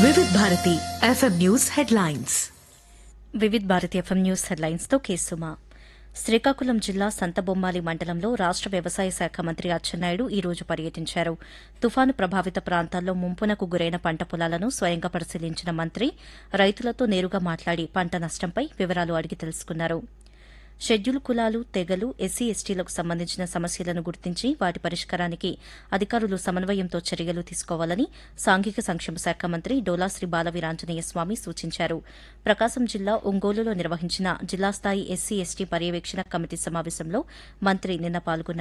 వివిధ Bharati FM news headlines Vividh Bharati FM news హెడ్లైన్స్తో కేసుమా శ్రీకాకుళం జిల్లా సంతబొమ్మాలి మండలంలో రాష్ట వ్యవసాయ శాఖ మంత్రి అచ్చెన్నాయుడు ఈ రోజు పర్యటించారు తుఫాను ప్రభావిత ప్రాంతాల్లో ముంపునకు గురైన పంట పొలాలను స్వయంగా పరిశీలించిన మంత్రి రైతులతో నేరుగా మాట్లాడి పంట నష్టంపై వివరాలు అడిగి తెలుసుకున్నారు షెడ్యూల్ కులాలు తెగలు ఎస్సీ ఎస్టీలకు సంబంధించిన సమస్యలను గుర్తించి వాటి పరిష్కారానికి అధికారులు సమన్వయంతో చర్యలు తీసుకోవాలని సాంఘిక సంక్షేమ శాఖ మంత్రి డోలాశ్రీ బాలవీరాంజనేయ స్వామి సూచించారు ప్రకాశం జిల్లా ఒంగోలులో నిర్వహించిన జిల్లా స్థాయి ఎస్సీ ఎస్టీ పర్యవేక్షణ కమిటీ సమావేశంలో మంత్రి నిన్న పాల్గొన్నారు